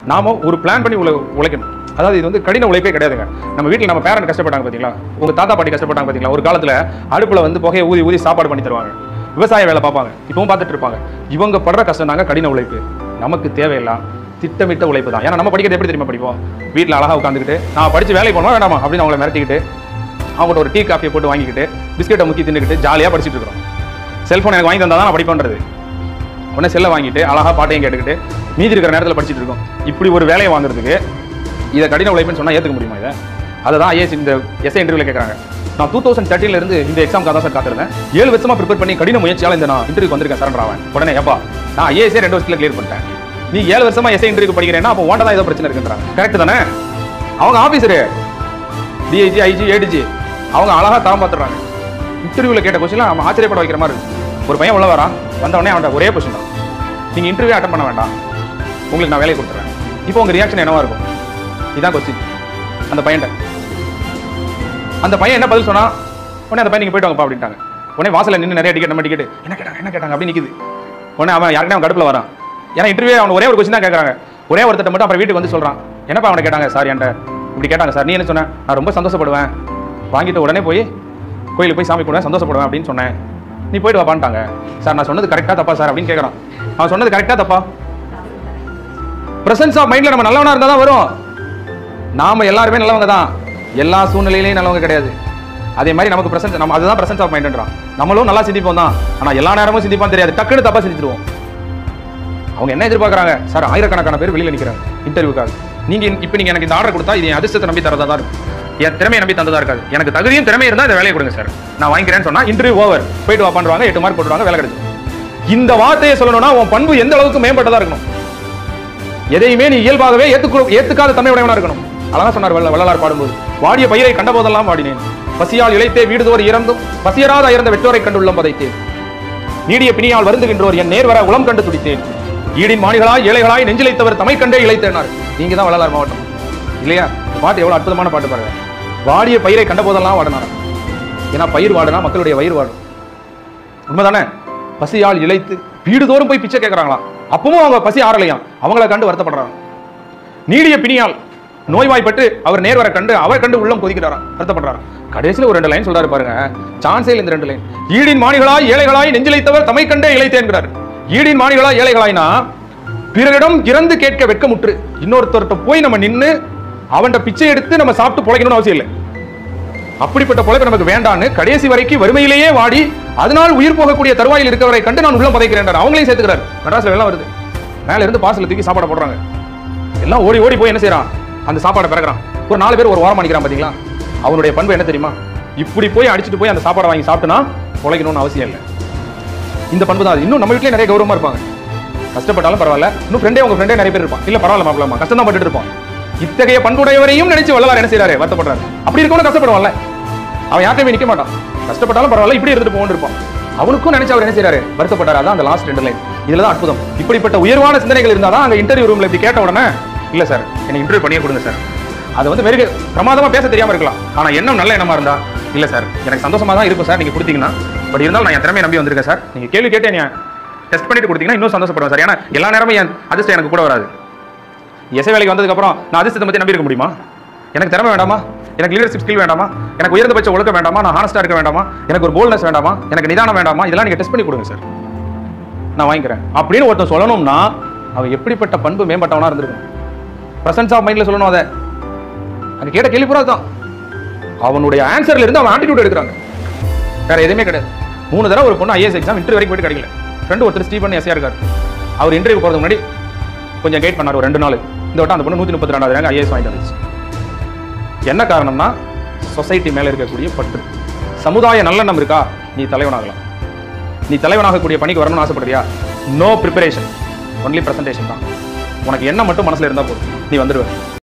நாம ஒரு பிளான் பண்ணி உழை உழைக்கணும் அதாவது இது வந்து கடின உழைப்பே கிடையாதுங்க நம்ம வீட்டில் நம்ம பேரண்ட் கஷ்டப்பட்டாங்க பார்த்தீங்களா உங்க தாத்தா பாட்டி கஷ்டப்பட்டாங்க பார்த்தீங்களா ஒரு காலத்துல அடுப்புல வந்து புகையை ஊதி ஊதி சாப்பாடு பண்ணி தருவாங்க விவசாய வேலை பார்ப்பாங்க இப்பவும் பார்த்துட்டு இருப்பாங்க இவங்க படுற கஷ்டம் தாங்க கடின உழைப்பு நமக்கு தேவையில்லாம் திட்டமிட்ட உழைப்பு தான் ஏன்னா நம்ம படிக்கிறது எப்படி தெரியுமா படிப்போம் வீட்டில் அழகா உட்காந்துக்கிட்டு நான் படிச்சு வேலைக்கு போனோம் வேண்டாமா அப்படின்னு அவங்கள மிரட்டிக்கிட்டு அவங்கள்ட்ட ஒரு டீ காஃபியை போட்டு வாங்கிக்கிட்டு பிஸ்கெட்டை முக்கி தின்னுக்கிட்டு ஜாலியாக படிச்சுட்டு இருக்கிறோம் செல்ஃபோன் எனக்கு வாங்கி தந்தால் தான் நான் படிப்பேன்றது உடனே செல்லை வாங்கிட்டு அழகா பாட்டையும் கேட்டுக்கிட்டு மீதி இருக்கிற நேரத்தில் படிச்சுட்டு இருக்கோம் இப்படி ஒரு வேலையை வாங்குறதுக்கு இதை கடின உழைப்புன்னு சொன்னால் ஏற்றுக்க முடியுமா இதை அதை தான் ஐஏஎஸ் இந்த எஸ்ஐ இன்டர்வியூல கேட்குறாங்க நான் டூ தௌசண்ட் தேர்ட்டில இருந்து இந்த எக்ஸாம்க்காக தான் சார் காத்திருந்தேன் ஏழு வருஷமா ப்ரிப்பேர் பண்ணி கடின முயற்சியால இந்த நான் இன்டர்வியூ வந்திருக்கேன் சரண்டர் ஆவேன் உடனே ஏப்பா நான் ஐஏஎஸ்ஏ ரெண்டு வருஷத்துல கிளியர் பண்ணிட்டேன் நீ ஏழு வருஷமா எஸ்ஐ இன்டர்வியூ படிக்கிறேன்னா அப்போ ஓண்ட தான் ஏதோ பிரச்சனை இருக்குன்றாங்க கரெக்ட் தானே அவங்க ஆஃபீஸரு டிஐஜி ஐஜி ஏடிஜி அவங்க அழகா தரம் பார்த்துடுறாங்க இன்டர்வியூல கேட்ட கொஸ்டின்லாம் அவன் ஆச்சரியப்பட வைக்கிற மாதிரி இருக்கு ஒரு பையன் உள்ள வரான் வந்த உடனே அவன்கிட்ட ஒரே கொஸ்டின் தான் நீங்க இன்டர்வியூ அட்டன் பண்ண வேண்டாம் உங்களுக்கு நான் வேலையை கொடுத்துறேன் இப்போ உங்க ரியாக்ஷன் என்னவா இருக்கும் இதான் கொஸ்டின் அந்த பையன்ட்ட அந்த பையன் என்ன பதில் சொன்னா உடனே அந்த பையன் நீங்க போயிட்டு வாங்கப்பா அப்படின்ட்டாங்க உடனே வாசல்ல நின்று நிறைய டிக்கெட் நம்ம டிக்கெட் என்ன கேட்டாங்க என்ன கேட்டாங்க அப்படி நிக்குது உடனே அவன் யாருக்குமே அவன் கடுப்புல வரான் ஏன்னா இன்டர்வியூ அவன் ஒரே ஒரு கொஸ்டின் தான் கேட்கறாங்க ஒரே ஒருத்தட்ட மட்டும் அப்புறம் வீட்டுக்கு வந்து சொல்றான் என்னப்பா அவனை கேட்டாங்க சார் என்கிட்ட இப்படி கேட்டாங்க சார் நீ என்ன சொன்ன நான் ரொம்ப சந்தோஷப்படுவேன் வாங்கிட்டு உடனே போய் கோயிலுக்கு போய் சாமி கும்பிடுவேன் சந்தோஷப்படுவேன் அப்படின்னு சொன்னேன் நீ போயிட்டு வாப்பான்ட்டாங்க சார் நான் சொன்னது கரெக்டா தப்பா சார் அப்படின்னு கேட்கறான் அவன் சொன்னது கரெக்டா தப்பா பிரசன்ஸ் ஆஃப் மைண்ட்ல நம்ம நல்லவனா இருந்தா தான் வரும் நாம எல்லாருமே நல்லவங்க தான் எல்லா சூழ்நிலையிலையும் நல்லவங்க கிடையாது அதே மாதிரி நமக்கு பிரசன்ஸ் நம்ம அதுதான் பிரசன்ஸ் ஆஃப் மைண்ட்ன்றான் நம்மளும் நல்லா சிந்திப்போம் தான் ஆனா எல்லா நேரமும் சிந்திப்பான் தெரியாது டக்குன்னு தப்பா சிந்திச்சிருவோம் அவங்க என்ன எதிர்பார்க்கறாங்க சார் ஆயிரக்கணக்கான பேர் வெளியில நிக்கிறாங்க இன்டர்வியூக்காக நீங்க இந்த- இப்ப நீங்க எனக்கு இந்த ஆர்டர் கொடுத்தா இது என் அதிர்ஷ்டத்தை நம்பி தரதா தான் இருக்கும் என் திறமையை நம்பி தந்ததா இருக்காது எனக்கு தகுதியும் திறமை இருந்தா இந்த வேலையை கொடுங்க சார் நான் வாங்கிக்கிறேன்னு சொன்னா இன்டர்வியூ ஓவர் போயிட்டு வா பண்றாங்க எட்டு மார்க் போட்டுருவாங்க வேலை கிடைச்சிடும் இந்த வார்த்தையை சொல்லணும்னா உன் பண்பு எந்த அளவுக்கு மேம்பட்டதா இருக்கணும் எதையுமே நீ இயல்பாகவே ஏத்துக்கு ஏத்துக்காத தன்மை உடையவனா இருக்கணும் அழகா சொன்னார் வள்ள- வள்ளலார் பாடும்போது வாடிய பயிரை கண்ட போதெல்லாம் வாடினேன் பசியால் இழைத்தே வீடுதோர் இறந்தும் பசியராத இறந்த வெற்றோரை கண்டுள்ளம் பதைத்தேன் நீடிய பிணியால் வருந்துகின்றோர் என் நேர்வர உளம் கண்டு துடித்தேன் ஈடின் மாணிகளாய் ஏழைகளாய் நெஞ்சிலைத்தவர் தமை கண்டே இழைத்தேனார் நீங்க தான் வள்ளலார் மாவட்டம் இல்லையா இந்த பாட்டு எவ்வளவு அற்புதமான பாட்டு பாருங்க வாடிய பயிரை கண்ட போதெல்லாம் வாடினார் ஏன்னா பயிர் வாடுனா மக்களுடைய வயிறு வாடும் உண்மைதானே பசியால் இழைத்து வீடுதோறும் போய் பிச்சை கேட்கறாங்களாம் அப்பவும் அவங்க பசி ஆறலையாம் அவங்கள கண்டு வருத்தப்படுறாங்க நீடிய பிணியால் நோய்வாய்ப்பட்டு அவர் நேர்வர கண்டு அவர் கண்டு உள்ளம் கொதிக்கிறாராம் வருத்தப்படுறாராம் கடைசியில் ஒரு ரெண்டு லைன் சொல்றாரு பாருங்க சான்ஸே இல்லை இந்த ரெண்டு லைன் ஈடின் மாணிகளாய் ஏழைகளாய் நெஞ்சிலைத்தவர் தமை கண்டே இழைத்தேன்கிறார் ஈடின் மாணிகளாய் ஏழைகளாய்னா பிறரிடம் இறந்து கேட்க வெட்கமுற்று இன்னொருத்தர்கிட்ட போய் நம்ம நின்னு அவன்கிட்ட பிச்சை எடுத்து நம்ம சாப்பிட்டு பிழைக்கணும்னு அவசியம் இல்லை அப்படிப்பட்ட பொழைப்பு நமக்கு வேண்டான்னு கடைசி வரைக்கும் வறுமையிலேயே வாடி அதனால் உயிர் போகக்கூடிய தருவாயில் இருக்கவரை கண்டு நான் உள்ளம் பதைக்கிறேன் அவங்களையும் சேர்த்துக்கிறார் மெட்ராஸ்ல வெள்ளம் வருது மேல இருந்து பார்சல் தூக்கி சாப்பாடு போடுறாங்க எல்லாம் ஓடி ஓடி போய் என்ன செய்றான் அந்த சாப்பாடை பிறகுறான் ஒரு நாலு பேர் ஒரு வாரம் அடிக்கிறான் பாத்தீங்களா அவனுடைய பண்பு என்ன தெரியுமா இப்படி போய் அடிச்சுட்டு போய் அந்த சாப்பாடை வாங்கி சாப்பிட்டுனா பொழைக்கணும்னு அவசியம் இல்லை இந்த பண்பு தான் அது. இன்னும் நம்ம வீட்லயே நிறைய கௌரவமா இருப்பாங்க கஷ்டப்பட்டாலும் பரவாயில்ல இன்னும் ஃப்ரெண்டே உங்க ஃப்ரெண்டே நிறைய பேர் இருப்பான் இல்ல பரவாயில்ல மாப்பிளமா கஷ்டம் தான் பட்டுட்டு இருப்பான் இத்தகைய பண்புடையவரையும் நினைச்சு வள்ளலார் என்ன செய்யறாரு வருத்தப்படுறாரு அப்படி இருக்கவனும் கஷ்டப்படுவான்ல அவன் யார்ட்டையுமே நிக்க மாட்டான் கஷ்டப்பட்டாலும் பரவாயில்ல இப்படி இருந்துட்டு போகணும் இருப்பான் அவனுக்கும் நினைச்சு அவர் என்ன செய்யறாரு வருத்தப்பட்டாரு அதான் அந்த லாஸ்ட் ரெண்டு லைன் இதுல தான் அற்புதம் இப்படிப்பட்ட உயர்வான சிந்தனைகள் இருந்தா தான் அங்க இன்டர்வியூ ரூம்ல இப்படி கேட்ட உடனே இல்ல சார் என்னை இன்டர்வியூ பண்ணியே கொடுங்க சார் அது வந்து வெறும் பிரமாதமா பேச தெரியாம இருக்கலாம் ஆனா எண்ணம் நல்ல எண்ணமா இருந்தா இல்ல சார் எனக்கு சந்தோஷமா தான் இருக்கும் சார் நீங்க கொடுத்தீங்கன்னா பட் இருந்தாலும் நான் என் திறமையை நம்பி வந்திருக்கேன் சார் நீங்க கேள்வி கேட்டு என்னை டெஸ்ட் பண்ணிட்டு கொடுத்தீங்கன்னா இன்னும் சந்தோஷப்படுவேன் சார் ஏன்னா எல்லா நேரமும் என் அதிர்ஷ்டம் எனக்கு கூட வராது எஸ்ஐ வேலைக்கு வந்ததுக்கு அப்புறம் நான் அதிர்ஷ்டத்தை பத்தி நம்பி இருக்க முடியுமா எனக்கு திறமை வேண்டாமா எனக்கு லீடர்ஷிப் ஸ்கில் வேண்டாமா எனக்கு உயர்ந்தபட்ச ஒழுக்கம் வேண்டாமா நான் ஹானஸ்டா இருக்க வேண்டாமா எனக்கு ஒரு போல்னஸ் வேண்டாமா எனக்கு நிதானம் வேண்டாமா இதெல்லாம் நீங்க டெஸ்ட் பண்ணி கொடுங்க சார் நான் வாங்கிக்கிறேன் அப்படின்னு ஒருத்தன் சொல்லணும்னா அவன் எப்படிப்பட்ட பண்பு மேம்பட்டவனா இருந்திருக்கும் பிரசன்ஸ் ஆஃப் மைண்ட்ல சொல்லணும் அதை அங்க கேட்ட கேள்வி பூரா தான் அவனுடைய ஆன்சர்ல இருந்து அவன் ஆட்டிடியூட் எடுக்கிறாங்க வேற எதுவுமே கிடையாது மூணு தடவை ஒரு பொண்ணு ஐஏஎஸ் எக்ஸாம் இன்டர்வியூ வரைக்கும் போயிட்டு கிடைக்கல ஃப்ரெண்டு ஒருத்தர் ஸ்டீபன் எஸ்ஆர் இருக்காரு அவர் இன்டர்வியூ போறதுக்கு முன்னாடி கொஞ்சம் கைட் பண்ணார் ஒரு ரெண்டு நாள் இந்த வட்டம் அந்த பொண்ணு நூற்றி முப்பத்தி ரெண்டாவது ரேங்க் ஐஏஎஸ் வாங்கிட்டு வந்துச்சு என்ன காரணம்னா சொசைட்டி மேல இருக்கக்கூடிய பற்று சமுதாய நல்லெண்ணம் இருக்கா நீ தலைவனாகலாம் நீ தலைவனாகக்கூடிய பணிக்கு வரணும்னு ஆசைப்படுறியா நோ ப்ரிப்பரேஷன் ஒன்லி பிரசன்டேஷன் தான் உனக்கு எண்ணம் மட்டும் மனசுல இருந்தா போதும் நீ வந்துடுவ